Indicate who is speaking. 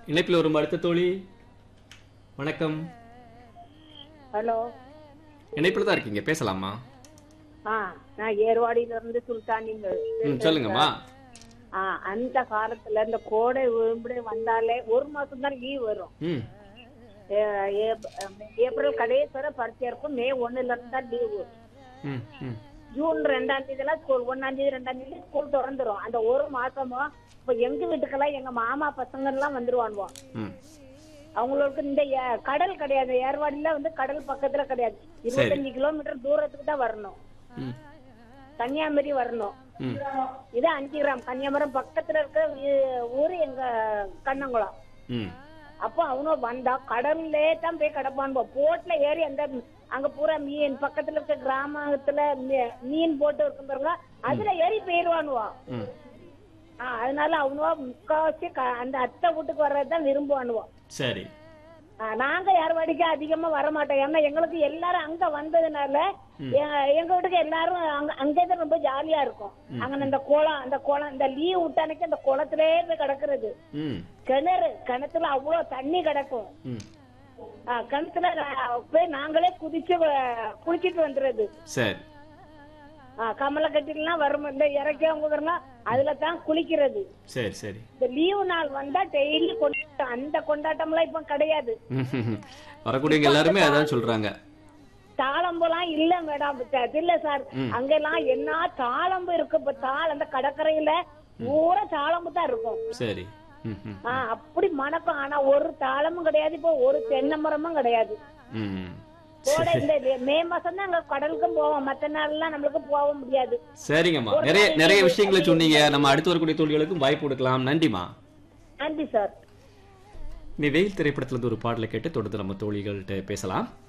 Speaker 1: இணைப்பில் வரும் அடுத்த தோழி வணக்கம்
Speaker 2: ஹலோ
Speaker 1: இணைப்பில் தான் இருக்கீங்க பேசலாமா
Speaker 2: ஆ நான் ஏர்வாடியில இருந்து சுல்தானி
Speaker 1: ம் சொல்லுங்கம்மா
Speaker 2: ஆ அந்த காலத்துல இந்த கோடை விடுமுறை வந்தாலே ஒரு மாசம் தான் லீவ் வரும்
Speaker 1: ம்
Speaker 2: ஏ- ஏப்- ஏப்ரல் கடைசி வரை பரீட்சை இருக்கும் மே ஒண்ணுல இருந்து தான் லீவ்
Speaker 1: ம் ம்
Speaker 2: ஜூன் ரெண்டாம் தேதி எல்லாம் ஸ்கூல் ஒன்னாம் தேதி ரெண்டாம் தேதி ஸ்கூல் திறந்துரும் அந்த ஒரு மாசமும் இப்ப எங்க வீட்டுக்கெல்லாம் எங்க மாமா பசங்க எல்லாம் வந்துருவானுவோம்
Speaker 1: ம்
Speaker 2: அவங்களுக்கு இந்த ஏ- கடல் கிடையாது ஏர்வாடியில வந்து கடல் பக்கத்துல கிடையாது இருபத்தஞ்சு கிலோமீட்டர் தூரத்துக்கு தான் வரணும்
Speaker 1: ம்
Speaker 2: கன்னியாகுமரி வரணும்
Speaker 1: ம்
Speaker 2: இது அஞ்சு கிராம் கன்னியாகுமரம் பக்கத்துல இருக்க வீ- ஊரு எங்க கண்ணங்குளம்
Speaker 1: ம்
Speaker 2: அப்போ அவனோ வந்தா கடல்லே தான் போய் கிடப்பான்போ போட்ல ஏறி அந்த அங்க பூரா மீன் பக்கத்துல இருக்க கிராமத்துல மீ- மீன் போட்டு இருக்கும் பாருங்க அதுல ஏறி போயிருவானுவா
Speaker 1: ம்
Speaker 2: ஆஹ் அதனால அவனுவா முக்காவாசி க- அந்த அத்தை வீட்டுக்கு வர்றதுதான் விரும்புவானுவோம்
Speaker 1: சரி
Speaker 2: ஆஹ் நாங்க யார்வாடிக்கு அதிகமா வர மாட்டோம் ஏன்னா எங்களுக்கு எல்லாரும் அங்க வந்ததுனால எ- எங்க வீட்டுக்கு எல்லாரும் அங்க அங்கேதான் ரொம்ப ஜாலியா இருக்கும் அங்க அந்த குளம் அந்த குளம் இந்த லீவ் விட்டானுக்கு அந்த குளத்திலே போய் கிடக்குறது
Speaker 1: ம்
Speaker 2: கிணறு கிணத்துல அவ்வளவு தண்ணி கிடக்கும்
Speaker 1: ம்
Speaker 2: ஆஹ் கிணத்துல நா- போய் நாங்களே குதிச்சு வ- குளிச்சிட்டு வந்துருது
Speaker 1: சரி
Speaker 2: ஆஹ் கமலை கட்டிலாம் வரும் இந்த இறக்கி அவங்க வரல அதுல தான் குளிக்கிறது
Speaker 1: சரி சரி
Speaker 2: இந்த லீவு நாள் வந்தா டெய்லி கொண்டாட்டம் அந்த கொண்டாட்டம்லாம் இப்ப கிடையாது
Speaker 1: ம் வரக்கூடியவங்க எல்லாருமே அதான் சொல்றாங்க
Speaker 2: தாளம்புலாம் இல்ல மேடம் இல்ல சார் அங்கெல்லாம் என்ன தாளம்பு இருக்கு இப்ப தாள் அந்த கடற்கரையில பூரா தாளம்பு தான் இருக்கும்
Speaker 1: சரி ம் ம்
Speaker 2: ஆஹ் அப்படி மணக்கும் ஆனா ஒரு தாளமும் கிடையாது இப்போ ஒரு தென்னை மரமும் கிடையாது
Speaker 1: ம்
Speaker 2: கோடை இந்த மே மாசம் தான் அங்க கடலுக்கும் போவோம் மத்த நாள்லாம் நம்மளுக்கு போக முடியாது
Speaker 1: சரிங்கம்மா நிறைய நிறைய விஷயங்களை சொன்னீங்க நம்ம அடுத்து வரக்கூடிய தோழிகளுக்கும் வாய்ப்பு கொடுக்கலாம் நன்றிம்மா
Speaker 2: நன்றி சார்
Speaker 1: நீ வெயில் திரைப்படத்துல இருந்து ஒரு பாடலை கேட்டு தொடர்ந்து நம்ம தோழிகள்கிட்ட பேசலாம்